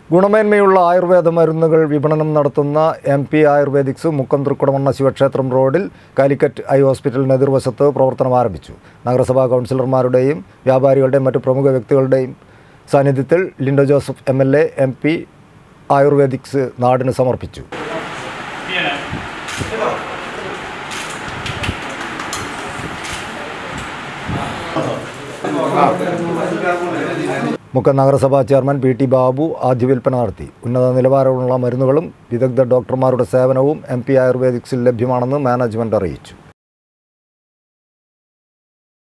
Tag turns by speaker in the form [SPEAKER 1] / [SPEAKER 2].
[SPEAKER 1] ഗുണമേന്മയുള്ള ആയുർവേദ മരുന്നുകൾ വിപണനം നടത്തുന്ന എം പി ആയുർവേദിക്സ് മുക്കം തൃക്കുടമണ്ണ ശിവക്ഷേത്രം റോഡിൽ കാലിക്കറ്റ് ഐ ഹോസ്പിറ്റലിന് എതിർവശത്ത് പ്രവർത്തനം ആരംഭിച്ചു നഗരസഭാ കൗൺസിലർമാരുടെയും വ്യാപാരികളുടെയും മറ്റു പ്രമുഖ വ്യക്തികളുടെയും സാന്നിധ്യത്തിൽ Lindo Joseph M L A M P Ayurvedics നാടിന് സമർപ്പിച്ചു മുക്കം നഗരസഭാ ചെയർമാൻ പി ടി ബാബു ആദ്യ വിൽപ്പന നടത്തി ഉന്നത നിലവാരമുള്ള മരുന്നുകളും വിദഗ്ധ ഡോക്ടർമാരുടെ സേവനവും എം പി ആയുർവേദിക്സിൽ ലഭ്യമാണെന്ന് മാനേജ്മെന്റ് അറിയിച്ചു